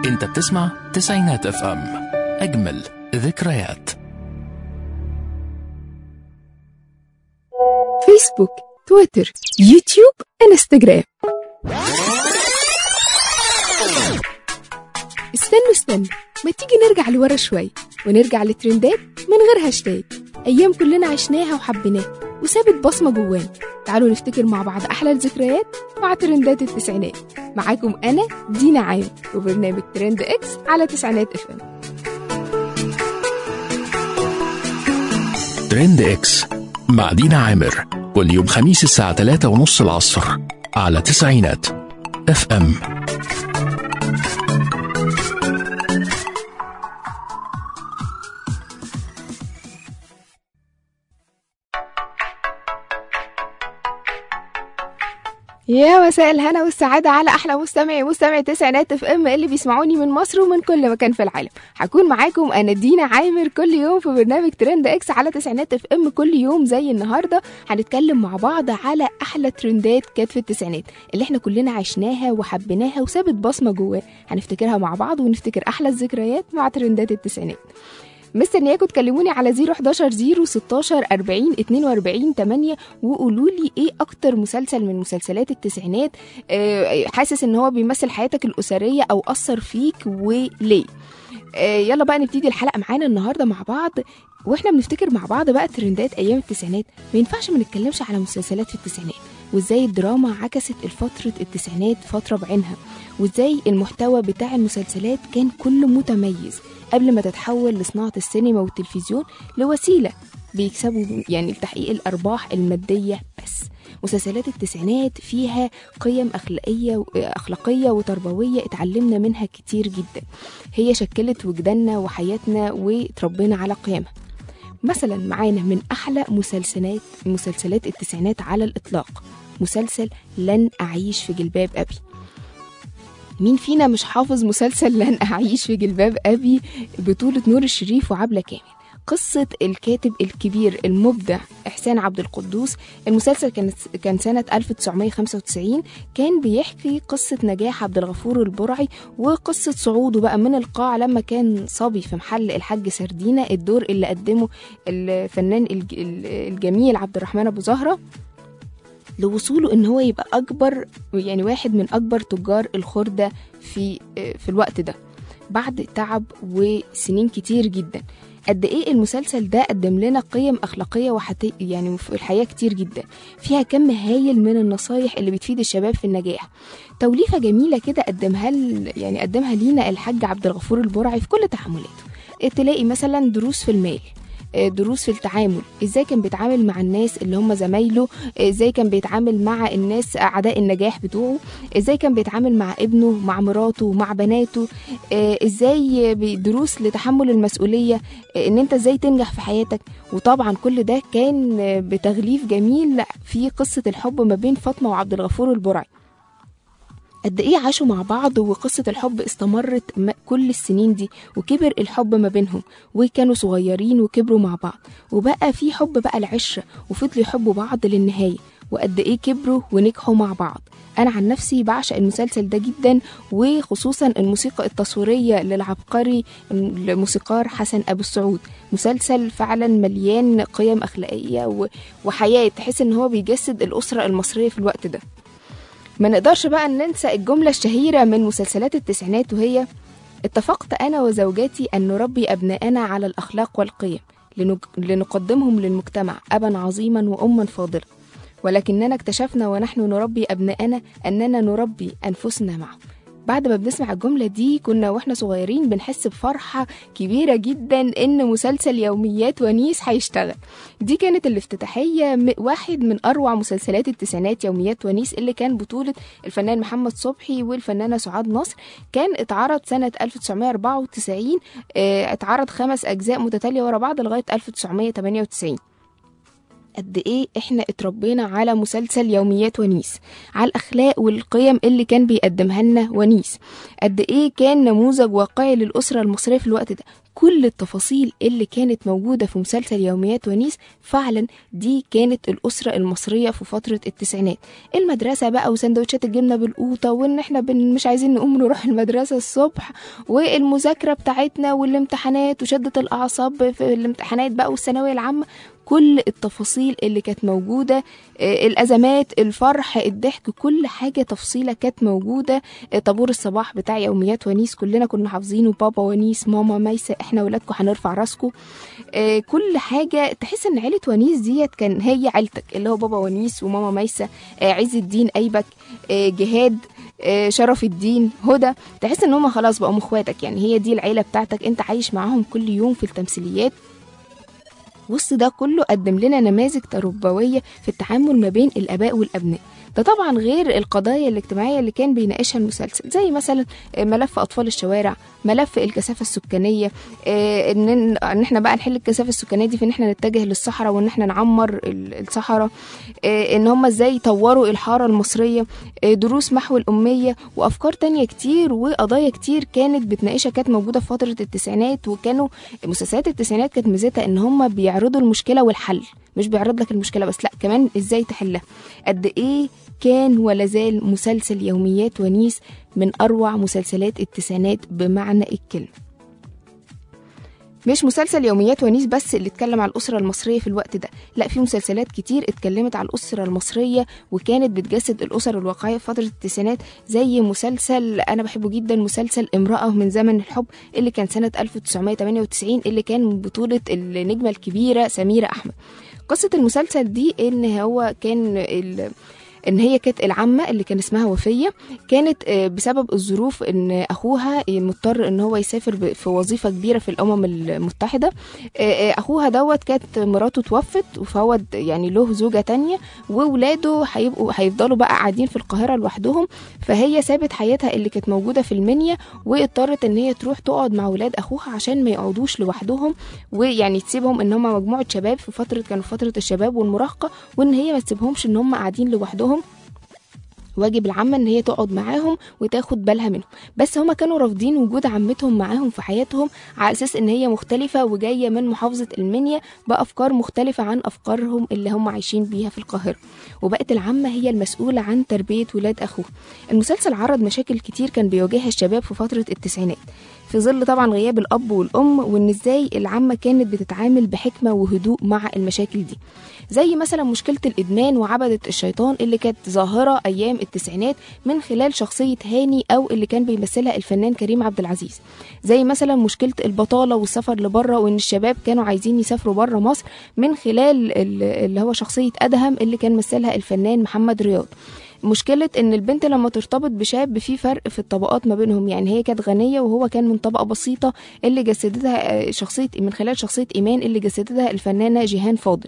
انت بتسمع تسعينات اف ام اجمل ذكريات فيسبوك تويتر يوتيوب انستغرام استنوا استنوا ما تيجي نرجع لورا شوي ونرجع لترندات من غير هاشتاج ايام كلنا عشناها وحبيناها وسابت بصمه جوانا تعالوا نفتكر مع بعض احلى الذكريات مع ترندات التسعينات معاكم انا دينا عايم وبرنامج ترند اكس على تسعينات اف ام ترند اكس مع دينا عامر كل يوم خميس الساعة 3 ونص العصر على تسعينات اف ام يا مساء الهنا والسعادة على أحلى مستمعي مستمعي تسعينات اف ام اللي بيسمعوني من مصر ومن كل مكان في العالم هكون معاكم أنا دينا عامر كل يوم في برنامج ترند اكس على تسعينات اف ام كل يوم زي النهاردة هنتكلم مع بعض على أحلى ترندات كانت في التسعينات اللي احنا كلنا عشناها وحبيناها وسابت بصمة جوانا هنفتكرها مع بعض ونفتكر أحلى الذكريات مع ترندات التسعينات مستنياكم تكلموني على 011 016 40 42 8 وقولوا لي ايه اكتر مسلسل من مسلسلات التسعينات آه، حاسس ان هو بيمثل حياتك الاسريه او اثر فيك وليه آه، يلا بقى نبتدي الحلقه معانا النهارده مع بعض واحنا بنفتكر مع بعض بقى ترندات ايام التسعينات ما ينفعش ما نتكلمش على مسلسلات في التسعينات وازاي الدراما عكست الفترة التسعينات فترة بعينها وازاي المحتوى بتاع المسلسلات كان كله متميز قبل ما تتحول لصناعة السينما والتلفزيون لوسيلة بيكسبوا يعني لتحقيق الأرباح المادية بس مسلسلات التسعينات فيها قيم أخلاقية أخلاقية وتربوية اتعلمنا منها كتير جدا هي شكلت وجداننا وحياتنا وتربينا على قيمها مثلا معانا من أحلى مسلسلات مسلسلات التسعينات على الإطلاق مسلسل لن أعيش في جلباب أبي مين فينا مش حافظ مسلسل لن أعيش في جلباب أبي بطولة نور الشريف وعبلة كامل قصة الكاتب الكبير المبدع إحسان عبد القدوس المسلسل كان كان سنة 1995 كان بيحكي قصة نجاح عبد الغفور البرعي وقصة صعوده بقى من القاع لما كان صبي في محل الحاج سردينة الدور اللي قدمه الفنان الج- الجميل عبد الرحمن أبو زهرة لوصوله ان هو يبقى اكبر يعني واحد من اكبر تجار الخردة في في الوقت ده بعد تعب وسنين كتير جدا قد ايه المسلسل ده قدم لنا قيم اخلاقيه وحتي يعني في الحياه كتير جدا فيها كم هايل من النصايح اللي بتفيد الشباب في النجاح توليفه جميله كده قدمها ل- يعني قدمها لينا الحاج عبد الغفور البرعي في كل تحملاته تلاقي مثلا دروس في المال آه، دروس في التعامل ازاي كان بيتعامل مع الناس اللي هم زمايله ازاي كان بيتعامل مع الناس اعداء النجاح بتوعه ازاي كان بيتعامل مع ابنه مع مراته مع بناته آه، ازاي بي- دروس لتحمل المسؤوليه آه، ان انت ازاي تنجح في حياتك وطبعا كل ده كان آه، بتغليف جميل في قصه الحب ما بين فاطمه وعبد الغفور البرعي قد ايه عاشوا مع بعض وقصة الحب استمرت م- كل السنين دي وكبر الحب ما بينهم وكانوا صغيرين وكبروا مع بعض وبقى في حب بقى العشرة وفضلوا يحبوا بعض للنهاية وقد ايه كبروا ونجحوا مع بعض انا عن نفسي بعشق المسلسل ده جدا وخصوصا الموسيقى التصويرية للعبقري الموسيقار حسن ابو السعود مسلسل فعلا مليان قيم اخلاقية و- وحياة تحس ان هو بيجسد الاسرة المصرية في الوقت ده ما نقدرش بقى ننسى الجملة الشهيرة من مسلسلات التسعينات وهي اتفقت أنا وزوجتي أن نربي أبناءنا على الأخلاق والقيم لنج- لنقدمهم للمجتمع أبا عظيما وأما فاضلة ولكننا اكتشفنا ونحن نربي أبناءنا أننا نربي أنفسنا معهم بعد ما بنسمع الجملة دي كنا واحنا صغيرين بنحس بفرحة كبيرة جدا ان مسلسل يوميات ونيس هيشتغل دي كانت الافتتاحية م- واحد من اروع مسلسلات التسعينات يوميات ونيس اللي كان بطولة الفنان محمد صبحي والفنانة سعاد نصر كان اتعرض سنة 1994 اه، اتعرض خمس اجزاء متتالية ورا بعض لغاية 1998 قد ايه احنا اتربينا على مسلسل يوميات ونيس على الاخلاق والقيم اللي كان بيقدمها لنا ونيس قد ايه كان نموذج واقعي للاسره المصريه في الوقت ده كل التفاصيل اللي كانت موجودة في مسلسل يوميات ونيس فعلا دي كانت الأسرة المصرية في فترة التسعينات المدرسة بقى وسندوتشات الجبنة بالقوطة وإن إحنا بن مش عايزين نقوم نروح المدرسة الصبح والمذاكرة بتاعتنا والامتحانات وشدة الأعصاب في الامتحانات بقى والثانوية العامة كل التفاصيل اللي كانت موجودة آه، الأزمات الفرح الضحك كل حاجة تفصيلة كانت موجودة آه، طابور الصباح بتاع يوميات ونيس كلنا كنا حافظينه بابا ونيس ماما ميسة احنا ولادكم هنرفع راسكم آه، كل حاجة تحس ان عيلة ونيس ديت كان هي عيلتك اللي هو بابا ونيس وماما ميسة آه، عز الدين أيبك آه، جهاد آه، شرف الدين هدى تحس ان هم خلاص بقوا اخواتك يعني هي دي العيلة بتاعتك انت عايش معاهم كل يوم في التمثيليات وسط ده كله قدم لنا نماذج تربوية في التعامل ما بين الآباء والأبناء ده طبعا غير القضايا الاجتماعية اللي كان بيناقشها المسلسل زي مثلا ملف أطفال الشوارع ملف الكثافة السكانية آه، ان ان احنا بقى نحل الكثافة السكانية دي في ان احنا نتجه للصحراء وان احنا نعمر ال- الصحراء آه، ان هم ازاي يطوروا الحارة المصرية آه، دروس محو الأمية وأفكار تانية كتير وقضايا كتير كانت بتناقشها كانت موجودة في فترة التسعينات وكانوا مسلسلات التسعينات كانت ميزتها ان هم بيعرضوا المشكلة والحل مش بيعرض لك المشكلة بس لا كمان ازاي تحلها قد ايه كان ولا زال مسلسل يوميات ونيس من أروع مسلسلات التسعينات بمعنى الكلمة مش مسلسل يوميات ونيس بس اللي اتكلم على الأسرة المصرية في الوقت ده لا في مسلسلات كتير اتكلمت على الأسرة المصرية وكانت بتجسد الأسر الواقعية في فترة التسعينات زي مسلسل أنا بحبه جدا مسلسل امرأة من زمن الحب اللي كان سنة 1998 اللي كان من بطولة النجمة الكبيرة سميرة أحمد قصة المسلسل دي إن هو كان ال... ان هي كانت العمه اللي كان اسمها وفيه كانت آه، بسبب الظروف ان اخوها مضطر ان هو يسافر ب- في وظيفه كبيره في الامم المتحده آه، آه، اخوها دوت كانت مراته توفت فهو د- يعني له زوجه تانية وولاده هيبقوا هيفضلوا بقى قاعدين في القاهره لوحدهم فهي سابت حياتها اللي كانت موجوده في المنيا واضطرت ان هي تروح تقعد مع ولاد اخوها عشان ما يقعدوش لوحدهم ويعني تسيبهم ان هم مجموعه شباب في فتره كانوا في فتره الشباب والمراهقه وان هي ما تسيبهمش ان هم قاعدين لوحدهم واجب العمة ان هي تقعد معاهم وتاخد بالها منهم بس هما كانوا رافضين وجود عمتهم معاهم في حياتهم على اساس ان هي مختلفة وجاية من محافظة المنيا بافكار مختلفة عن افكارهم اللي هم عايشين بيها في القاهرة وبقت العمة هي المسؤولة عن تربية ولاد اخوه المسلسل عرض مشاكل كتير كان بيواجهها الشباب في فترة التسعينات في ظل طبعا غياب الاب والام وان ازاي العمة كانت بتتعامل بحكمة وهدوء مع المشاكل دي زي مثلا مشكلة الإدمان وعبدة الشيطان اللي كانت ظاهرة أيام التسعينات من خلال شخصية هاني أو اللي كان بيمثلها الفنان كريم عبد العزيز زي مثلا مشكلة البطالة والسفر لبره وإن الشباب كانوا عايزين يسافروا بره مصر من خلال ال- اللي هو شخصية أدهم اللي كان مثلها الفنان محمد رياض مشكلة ان البنت لما ترتبط بشاب في فرق في الطبقات ما بينهم يعني هي كانت غنية وهو كان من طبقة بسيطة اللي جسدتها آه، شخصية من خلال شخصية ايمان اللي جسدتها الفنانة جيهان فاضل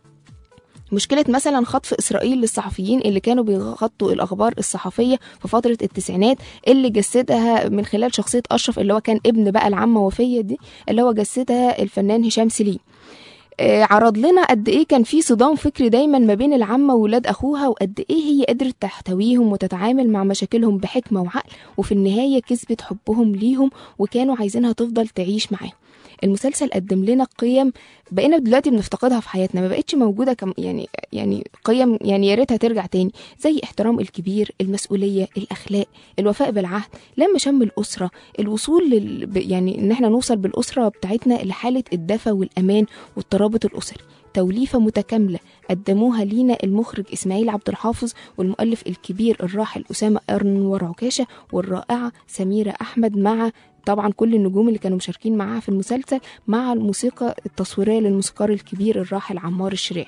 مشكلة مثلا خطف إسرائيل للصحفيين اللي كانوا بيغطوا الأخبار الصحفية في فترة التسعينات اللي جسدها من خلال شخصية أشرف اللي هو كان ابن بقى العمة وفية دي اللي هو جسدها الفنان هشام سليم آه، عرض لنا قد ايه كان في صدام فكري دايما ما بين العمة وولاد اخوها وقد ايه هي قدرت تحتويهم وتتعامل مع مشاكلهم بحكمة وعقل وفي النهاية كسبت حبهم ليهم وكانوا عايزينها تفضل تعيش معاهم المسلسل قدم لنا قيم بقينا دلوقتي بنفتقدها في حياتنا ما بقتش موجوده كم يعني يعني قيم يعني يا ريتها ترجع تاني زي احترام الكبير المسؤوليه الاخلاق الوفاء بالعهد لم شم الاسره الوصول لل ب- يعني ان احنا نوصل بالاسره بتاعتنا لحاله الدفى والامان والترابط الاسري توليفة متكاملة قدموها لينا المخرج إسماعيل عبد الحافظ والمؤلف الكبير الراحل أسامة أنور عكاشة والرائعة سميرة أحمد مع طبعا كل النجوم اللي كانوا مشاركين معاها في المسلسل مع الموسيقى التصويرية للموسيقار الكبير الراحل عمار الشريعي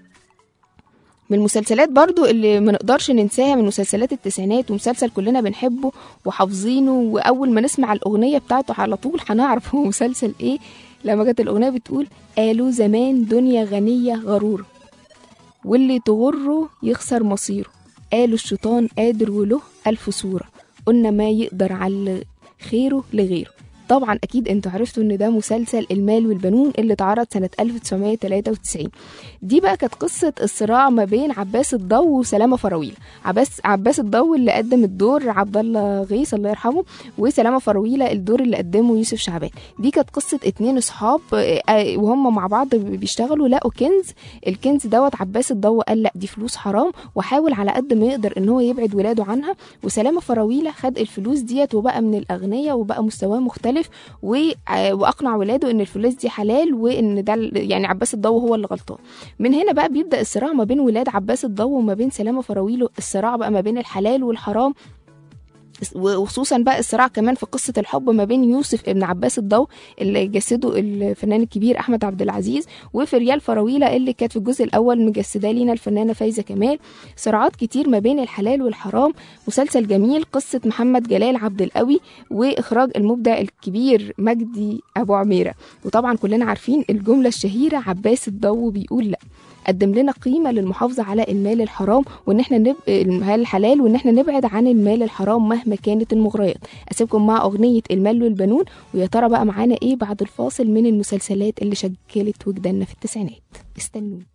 من المسلسلات برضو اللي ما نقدرش ننساها من مسلسلات التسعينات ومسلسل كلنا بنحبه وحافظينه واول ما نسمع الاغنيه بتاعته على طول هنعرف هو مسلسل ايه لما كانت الاغنيه بتقول قالوا زمان دنيا غنيه غرور واللي تغره يخسر مصيره قالوا الشيطان قادر وله ألف صورة قلنا ما يقدر على خيره لغيره طبعا اكيد انتوا عرفتوا ان ده مسلسل المال والبنون اللي اتعرض سنه 1993 دي بقى كانت قصه الصراع ما بين عباس الضو وسلامه فراويل عباس عباس الضو اللي قدم الدور عبد الله غيث الله يرحمه وسلامه فراويله الدور اللي قدمه يوسف شعبان دي كانت قصه اتنين اصحاب آه، آه، وهم مع بعض بيشتغلوا لقوا كنز الكنز دوت عباس الضو قال لا دي فلوس حرام وحاول على قد ما يقدر ان هو يبعد ولاده عنها وسلامه فراويله خد الفلوس ديت وبقى من الاغنياء وبقى مستواه مختلف و- آه، واقنع ولاده ان الفلوس دي حلال وان ده ال- يعني عباس الضو هو اللي غلطان من هنا بقى بيبدا الصراع ما بين ولاد عباس الضو وما بين سلامه فراويله الصراع بقى ما بين الحلال والحرام وخصوصا بقى الصراع كمان في قصه الحب ما بين يوسف ابن عباس الضو اللي جسده الفنان الكبير احمد عبد العزيز وفي ريال فراويله اللي كانت في الجزء الاول مجسده لينا الفنانه فايزه كمال صراعات كتير ما بين الحلال والحرام مسلسل جميل قصه محمد جلال عبد القوي واخراج المبدع الكبير مجدي ابو عميره وطبعا كلنا عارفين الجمله الشهيره عباس الضو بيقول لا قدم لنا قيمه للمحافظه على المال الحرام وان احنا نب... المال الحلال وان احنا نبعد عن المال الحرام مهما كانت المغريات اسيبكم مع اغنيه المال والبنون ويا ترى بقى معانا ايه بعد الفاصل من المسلسلات اللي شكلت وجداننا في التسعينات استنوني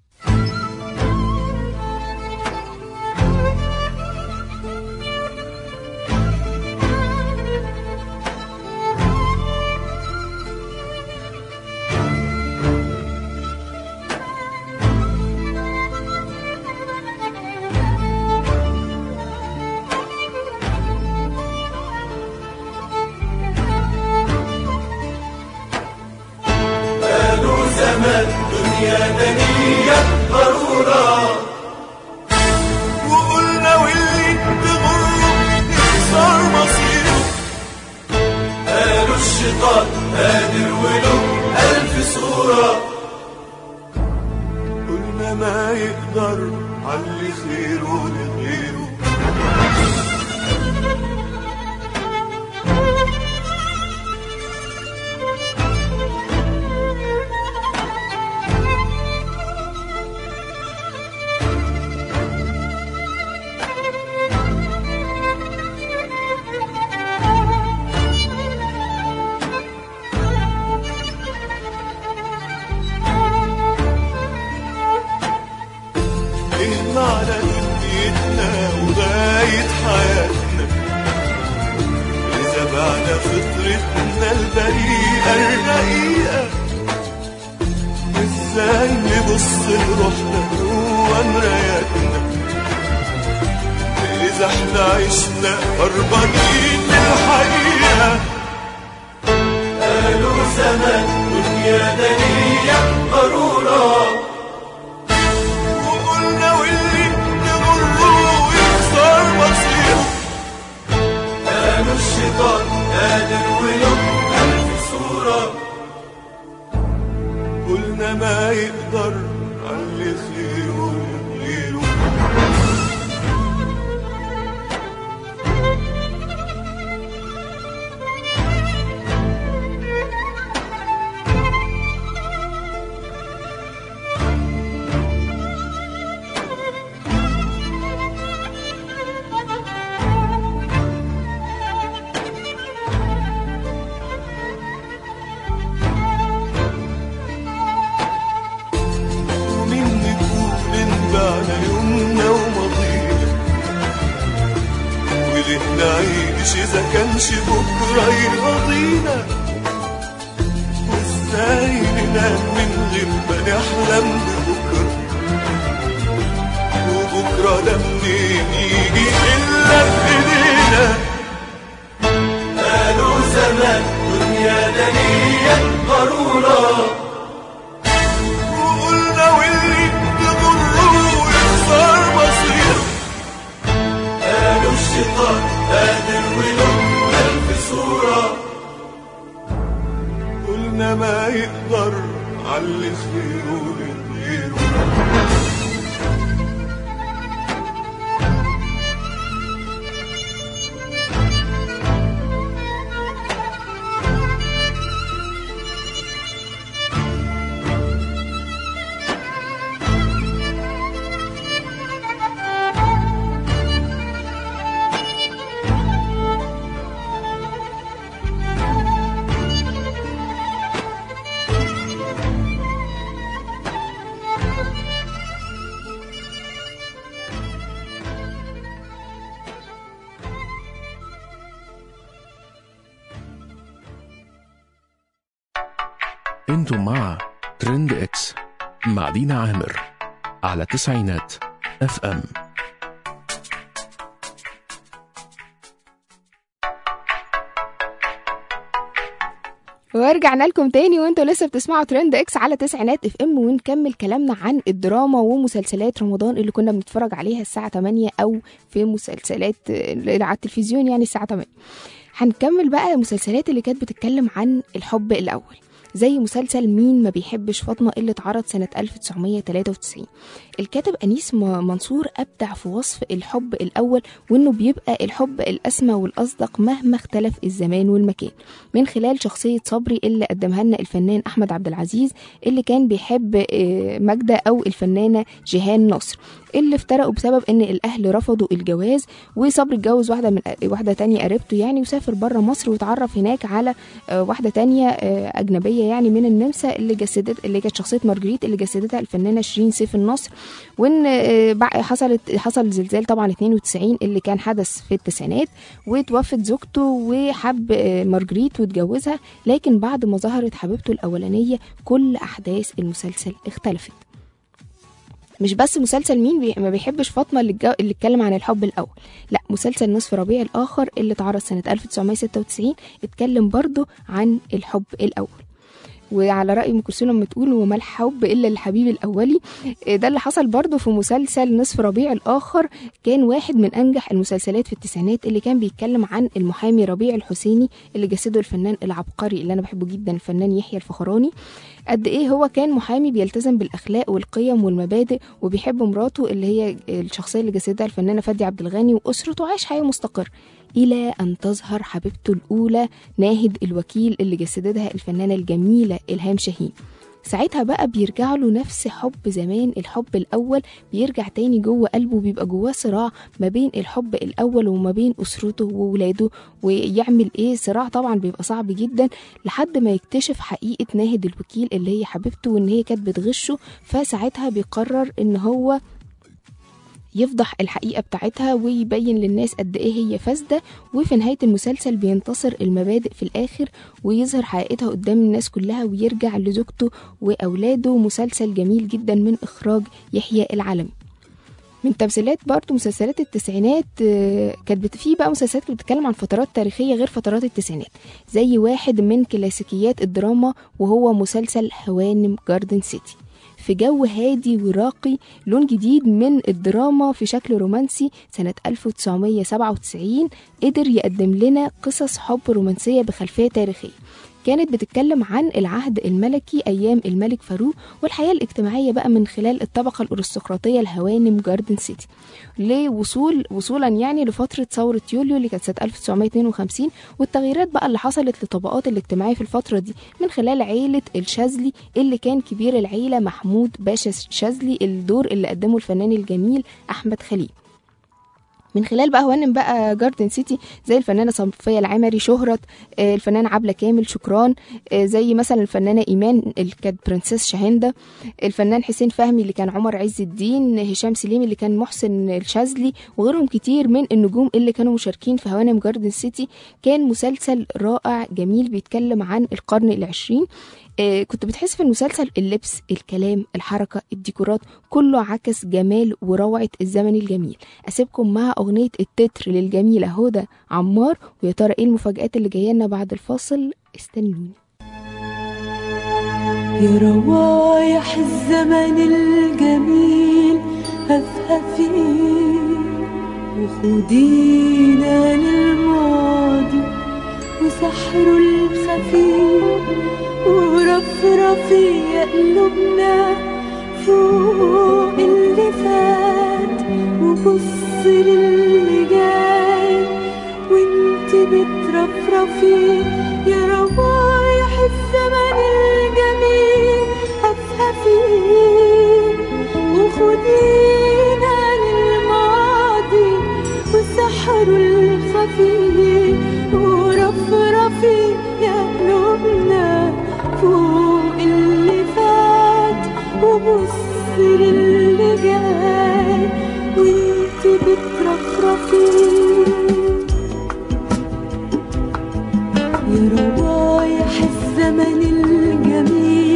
قالوا زمان دنيا دنيا ضرورة وقلنا واللي تغره يخسر مصيره قالوا الشيطان قادر وله ألف صورة قلنا ما يقدر علي خيره لغيره ايه معنى دنيتنا وغاية حياتنا إذا بعد فطرتنا البريئة الرقيقة ازاي نبص لروحنا جوا مراياتنا إذا احنا عشنا هربانين من الحقيقة قالوا زمان دنيا دنيا ضرورة وقلنا واللي نغره يخسر مصيره قالوا الشيطان قادر وله ألف صورة قلنا ما يقدر علي خيره لغيره ومين نقول انبعنا يومنا وماضينا وليه نعيش اذا كانش بكره يرضينا وازاي ننام من غير ما نحلم ببكره وبكره ده منين يجي الا بايدينا قالوا زمان دنيا دنيا ضروره وقلنا واللي تغره يخسر مصيره قالوا الشيطان قادر وله ألف صورة قلنا ما يقدر علي خيره لغيره انتم مع ترند اكس مع دينا عامر على تسعينات اف ام ورجعنا لكم تاني وانتوا لسه بتسمعوا ترند اكس على تسعينات اف ام ونكمل كلامنا عن الدراما ومسلسلات رمضان اللي كنا بنتفرج عليها الساعة 8 او في مسلسلات آه، على التلفزيون يعني الساعة 8 هنكمل بقى المسلسلات اللي كانت بتتكلم عن الحب الاول زي مسلسل مين ما بيحبش فاطمة اللي اتعرض سنة 1993 الكاتب أنيس م- منصور أبدع في وصف الحب الأول وإنه بيبقى الحب الأسمى والأصدق مهما اختلف الزمان والمكان من خلال شخصية صبري اللي قدمها لنا الفنان أحمد عبد العزيز اللي كان بيحب آه، ماجدة أو الفنانة جيهان نصر اللي افترقوا بسبب ان الاهل رفضوا الجواز وصبري اتجوز واحده من واحده تانية قريبته يعني وسافر بره مصر واتعرف هناك على آه، واحده تانية آه، اجنبيه يعني من النمسا اللي جسدت اللي كانت شخصيه مارجريت اللي جسدتها الفنانه شيرين سيف النصر وان آه، بع- حصلت حصل زلزال طبعا 92 اللي كان حدث في التسعينات وتوفت زوجته وحب آه، مارجريت واتجوزها لكن بعد ما ظهرت حبيبته الاولانيه كل احداث المسلسل اختلفت مش بس مسلسل مين بي... ما بيحبش فاطمه اللي, الجو... اللي اتكلم عن الحب الاول لا مسلسل نصف ربيع الاخر اللي اتعرض سنه 1996 اتكلم برضه عن الحب الاول وعلى رأي ام كلثوم لما تقول وما الحب الا الحبيب الاولي إيه ده اللي حصل برضه في مسلسل نصف ربيع الاخر كان واحد من انجح المسلسلات في التسعينات اللي كان بيتكلم عن المحامي ربيع الحسيني اللي جسده الفنان العبقري اللي انا بحبه جدا الفنان يحيى الفخراني قد ايه هو كان محامي بيلتزم بالاخلاق والقيم والمبادئ وبيحب مراته اللي هي الشخصيه اللي جسدها الفنانه فادي عبد الغني واسرته عايش حياه مستقر الى ان تظهر حبيبته الاولى ناهد الوكيل اللي جسدتها الفنانه الجميله الهام شاهين ساعتها بقى بيرجع له نفس حب زمان الحب الأول بيرجع تاني جوه قلبه بيبقى جواه صراع ما بين الحب الأول وما بين أسرته وولاده ويعمل إيه صراع طبعا بيبقى صعب جدا لحد ما يكتشف حقيقة ناهد الوكيل اللي هي حبيبته وإن هي كانت بتغشه فساعتها بيقرر إن هو يفضح الحقيقة بتاعتها ويبين للناس قد ايه هي فاسدة وفي نهاية المسلسل بينتصر المبادئ في الآخر ويظهر حقيقتها قدام الناس كلها ويرجع لزوجته وأولاده مسلسل جميل جدا من إخراج يحيى العلمي من تمثيلات برضو مسلسلات التسعينات آه، كانت بت- في بقى مسلسلات كانت بتتكلم عن فترات تاريخية غير فترات التسعينات زي واحد من كلاسيكيات الدراما وهو مسلسل هوانم جاردن سيتي في جو هادي وراقي لون جديد من الدراما في شكل رومانسي سنة 1997 قدر يقدم لنا قصص حب رومانسية بخلفية تاريخية كانت بتتكلم عن العهد الملكي أيام الملك فاروق والحياة الاجتماعية بقى من خلال الطبقة الأرستقراطية الهوانم جاردن سيتي لوصول وصولا يعني لفترة ثورة يوليو اللي كانت سنة 1952 والتغييرات بقى اللي حصلت للطبقات الاجتماعية في الفترة دي من خلال عيلة الشاذلي اللي كان كبير العيلة محمود باشا شاذلي الدور اللي قدمه الفنان الجميل أحمد خليل من خلال بقى هوانم بقى جاردن سيتي زي الفنانه صفيه العمري شهرت آه، الفنان عبله كامل شكران آه، زي مثلا الفنانه ايمان اللي كانت برنسيس شاهنده الفنان حسين فهمي اللي كان عمر عز الدين هشام سليم اللي كان محسن الشاذلي وغيرهم كتير من النجوم اللي كانوا مشاركين في هوانم جاردن سيتي كان مسلسل رائع جميل بيتكلم عن القرن العشرين آه، كنت بتحس في المسلسل اللبس الكلام الحركة الديكورات كله عكس جمال وروعة الزمن الجميل أسيبكم مع أغنية التتر للجميلة هدى عمار ويا ترى إيه المفاجآت اللي جاية لنا بعد الفاصل استنوني يا روايح الزمن الجميل هفهفي وخدينا للماضي وسحره الخفيف ورفرفي يا قلوبنا فوق اللي فات وبص للي جاي وانت بترفرفي يا روايح الزمن الجميل هفهفي وخدينا للماضي وسحره الخفي ورفرفي يا قلوبنا فوق اللي فات وبص للي جاي وانت بترفرفي يا روايح الزمن الجميل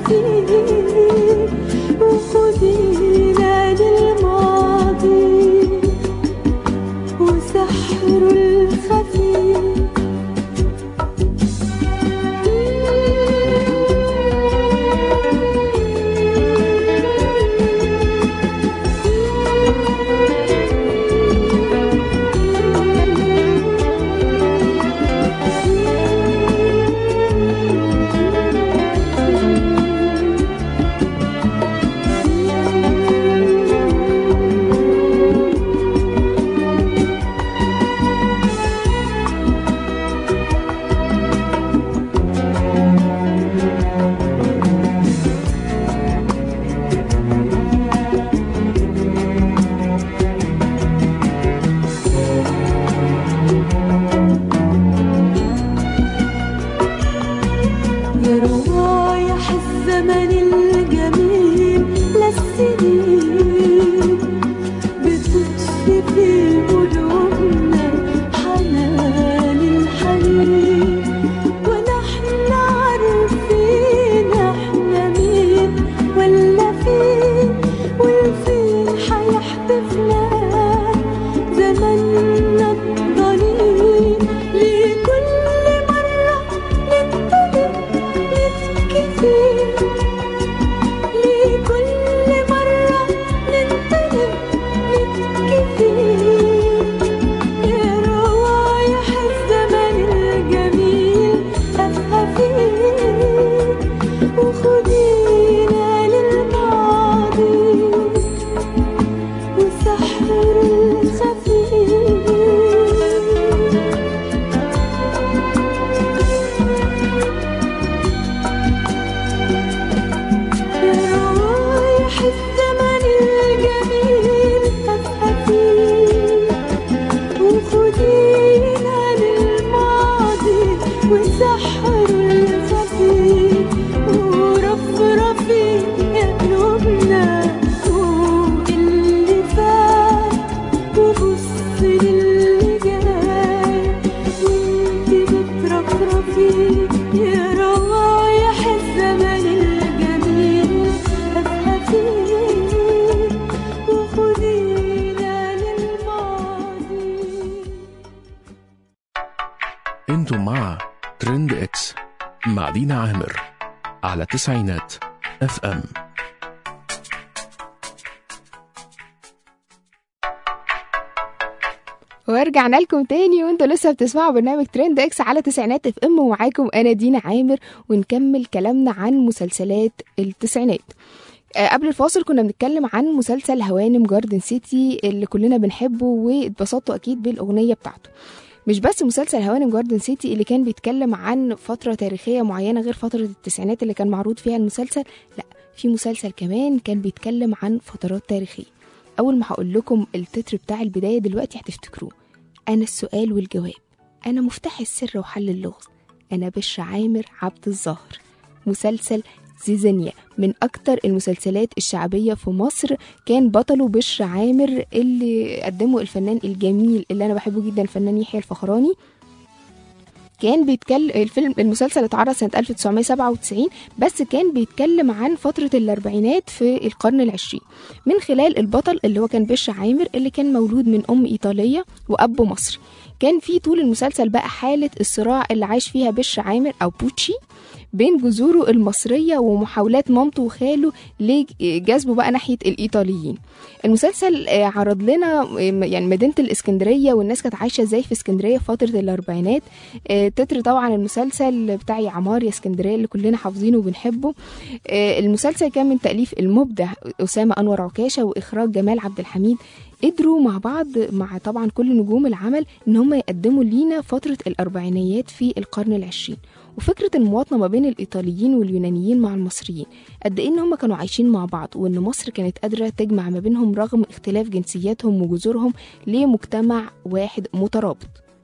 فيه وخدينا للماضي وسحره الخفي يا روايح الزمن الجميل للسنين بتطفي في قلوبنا حنان الحنين ونحن عارفين احنا مين ولا فين والفين حيحدفنا زمننا الضنين لكل مرة ننتبه نبكي فيه لكل مرة ننتبه نبكي فيه يا روايح الزمن الجميل أبقى فيه وخدينا للماضي وسحر الخفيف روايح الزمن الجميل أبقى فيه وخدينا للماضي وسحر الخفي ورفرفي يا قلوبنا فوق اللي فات وبص للي جاي وانت بترفرفي يا روايح الزمن الجميل أبقى فيه وخدينا للماضي انتم مع ترند اكس مع دينا عامر على تسعينات اف ام ورجعنا لكم تاني وانتوا لسه بتسمعوا برنامج ترند اكس على تسعينات اف ام ومعاكم انا دينا عامر ونكمل كلامنا عن مسلسلات التسعينات آه، قبل الفاصل كنا بنتكلم عن مسلسل هوانم جاردن سيتي اللي كلنا بنحبه واتبسطتوا اكيد بالاغنيه بتاعته مش بس مسلسل هوانم جاردن سيتي اللي كان بيتكلم عن فتره تاريخيه معينه غير فتره التسعينات اللي كان معروض فيها المسلسل لا في مسلسل كمان كان بيتكلم عن فترات تاريخيه اول ما هقول لكم التتر بتاع البدايه دلوقتي هتفتكروه انا السؤال والجواب انا مفتاح السر وحل اللغز انا بشر عامر عبد الظاهر مسلسل زيزانيا من أكتر المسلسلات الشعبية في مصر كان بطله بشر عامر اللي قدمه الفنان الجميل اللي أنا بحبه جدا الفنان يحيى الفخراني كان بيتكلم الفيلم المسلسل اتعرض سنة 1997 بس كان بيتكلم عن فترة الأربعينات في القرن العشرين من خلال البطل اللي هو كان بشر عامر اللي كان مولود من أم إيطالية وأب مصري كان في طول المسلسل بقى حالة الصراع اللي عاش فيها بشر عامر أو بوتشي بين جذوره المصرية ومحاولات مامته وخاله لجذبه بقى ناحية الإيطاليين المسلسل آه، عرض لنا آه، يعني مدينة الإسكندرية والناس كانت عايشة ازاي في اسكندرية في فترة الأربعينات آه، تتر طبعا المسلسل بتاع يا عمار يا اسكندرية اللي كلنا حافظينه وبنحبه آه، المسلسل كان من تأليف المبدع أسامة أنور عكاشة وإخراج جمال عبد الحميد قدروا مع بعض مع طبعا كل نجوم العمل ان هم يقدموا لينا فترة الأربعينيات في القرن العشرين وفكرة المواطنة ما بين الإيطاليين واليونانيين مع المصريين قد إيه إن هم كانوا عايشين مع بعض وإن مصر كانت قادرة تجمع ما بينهم رغم اختلاف جنسياتهم وجذورهم لمجتمع واحد مترابط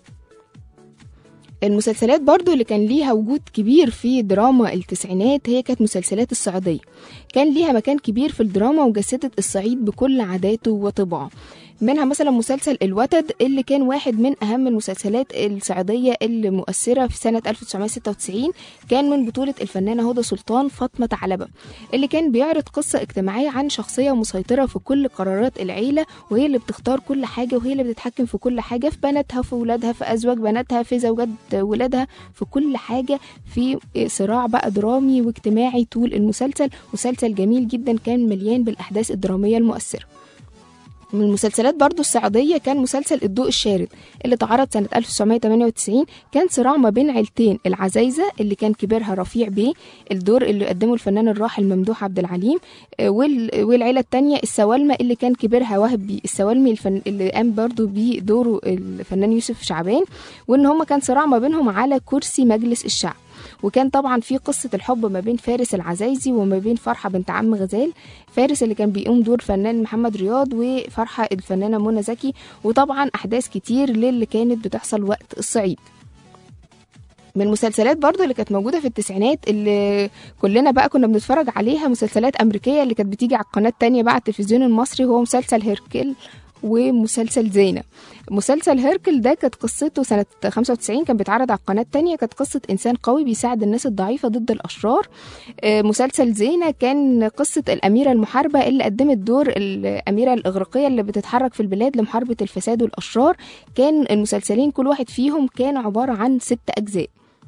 المسلسلات برضو اللي كان ليها وجود كبير في دراما التسعينات هي كانت مسلسلات الصعيدية كان ليها مكان كبير في الدراما وجسدت الصعيد بكل عاداته وطباعه منها مثلا مسلسل الوتد اللي كان واحد من أهم المسلسلات الصعيدية اللي مؤثرة في سنة 1996 كان من بطولة الفنانة هدى سلطان فاطمة ثعلبة اللي كان بيعرض قصة اجتماعية عن شخصية مسيطرة في كل قرارات العيلة وهي اللي بتختار كل حاجة وهي اللي بتتحكم في كل حاجة في بناتها في ولادها في أزواج بناتها في زوجات ولادها في كل حاجة في صراع بقى درامي واجتماعي طول المسلسل مسلسل جميل جدا كان مليان بالأحداث الدرامية المؤثرة من المسلسلات برضو الصعيدية كان مسلسل الضوء الشارد اللي اتعرض سنة 1998 كان صراع ما بين عيلتين العزايزة اللي كان كبيرها رفيع بيه الدور اللي قدمه الفنان الراحل ممدوح عبد العليم آه، وال- والعيلة التانية السوالمة اللي كان كبيرها واهب بيه السوالمي الفن... اللي قام برضو بيه دوره الفنان يوسف شعبان وان هما كان صراع ما بينهم على كرسي مجلس الشعب وكان طبعا في قصة الحب ما بين فارس العزايزي وما بين فرحة بنت عم غزال فارس اللي كان بيقوم دور فنان محمد رياض وفرحة الفنانة منى زكي وطبعا أحداث كتير للي كانت بتحصل وقت الصعيد من المسلسلات برضو اللي كانت موجودة في التسعينات اللي كلنا بقى كنا بنتفرج عليها مسلسلات أمريكية اللي كانت بتيجي على القناة التانية بقى على التلفزيون المصري هو مسلسل هيركل ومسلسل زينة مسلسل هيركل ده كانت قصته سنة 95 كان بيتعرض على القناة التانية كانت قصة إنسان قوي بيساعد الناس الضعيفة ضد الأشرار آه، مسلسل زينة كان قصة الأميرة المحاربة اللي قدمت دور الأميرة الإغريقية اللي بتتحرك في البلاد لمحاربة الفساد والأشرار كان المسلسلين كل واحد فيهم كان عبارة عن ست أجزاء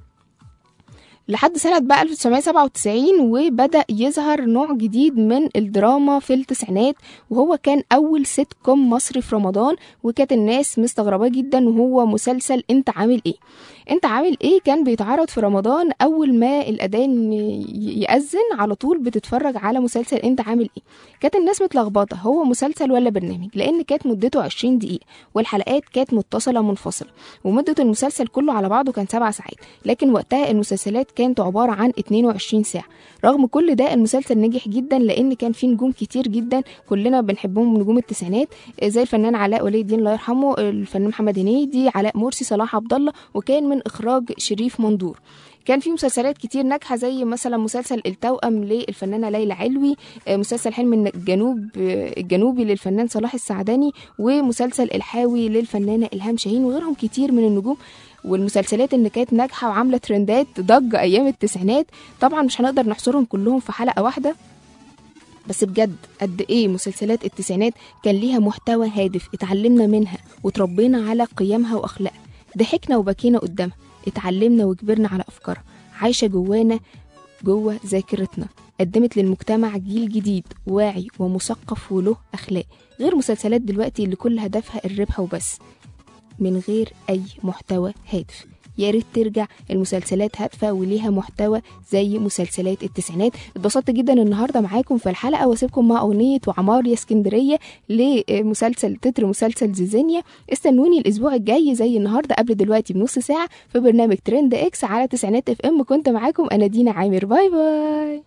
لحد سنة بقى 1997 وبدأ يظهر نوع جديد من الدراما في التسعينات وهو كان أول سيت كوم مصري في رمضان وكانت الناس مستغربة جدا وهو مسلسل أنت عامل إيه أنت عامل إيه كان بيتعرض في رمضان أول ما الأذان ي- يأذن على طول بتتفرج على مسلسل أنت عامل إيه كانت الناس متلخبطة هو مسلسل ولا برنامج لأن كانت مدته 20 دقيقة والحلقات كانت متصلة منفصلة ومدة المسلسل كله على بعضه كان سبع ساعات لكن وقتها المسلسلات كانت عبارة عن 22 ساعة رغم كل ده المسلسل نجح جدا لأن كان فيه نجوم كتير جدا كلنا بنحبهم من نجوم التسعينات زي الفنان علاء ولي الدين الله يرحمه الفنان محمد هنيدي علاء مرسي صلاح عبد الله وكان من إخراج شريف مندور كان في مسلسلات كتير ناجحه زي مثلا مسلسل التوأم للفنانه ليلى علوي آه، مسلسل حلم الجنوب آه، الجنوبي للفنان صلاح السعداني ومسلسل الحاوي للفنانه الهام شاهين وغيرهم كتير من النجوم والمسلسلات اللي كانت ناجحه وعامله ترندات ضجه ايام التسعينات طبعا مش هنقدر نحصرهم كلهم في حلقه واحده بس بجد قد ايه مسلسلات التسعينات كان ليها محتوى هادف اتعلمنا منها وتربينا على قيمها واخلاقها ضحكنا وبكينا قدامها اتعلمنا وكبرنا على افكارها عايشه جوانا جوه ذاكرتنا قدمت للمجتمع جيل جديد واعي ومثقف وله اخلاق غير مسلسلات دلوقتي اللي كل هدفها الربح وبس من غير اي محتوى هادف يا ريت ترجع المسلسلات هادفه وليها محتوى زي مسلسلات التسعينات اتبسطت جدا النهارده معاكم في الحلقه واسيبكم مع اغنيه وعمار يا اسكندريه لمسلسل تتر مسلسل زيزينيا استنوني الاسبوع الجاي زي النهارده قبل دلوقتي بنص ساعه في برنامج ترند اكس على تسعينات اف ام كنت معاكم انا دينا عامر باي باي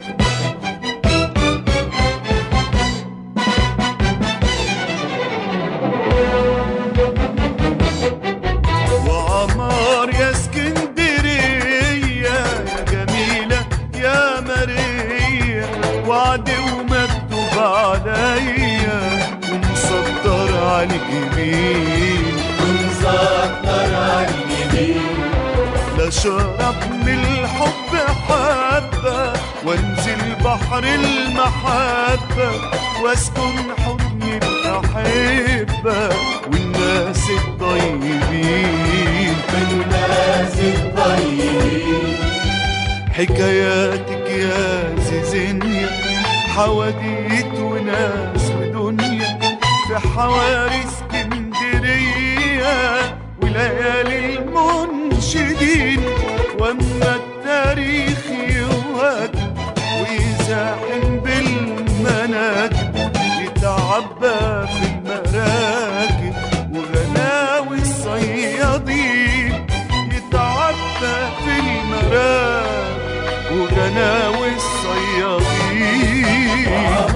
وعمار يا اسكندرية يا جميلة يا ماريا وعدي ومكتوب عليا ومسطر على الجبين ومسطر على الجبين لا شرب من الحب حبة وانزل بحر المحبة واسكن حضن الأحبة والناس الطيبين والناس الطيبين حكاياتك يا زيزينيا حواديت وناس ودنيا في حواري اسكندرية وليالي المنشدين واما التاريخ يوهد ويزاحم بالمناكب يتعبى في المراكب وغلاوي الصيادين يتعبى في المراكب وغناوي الصيادين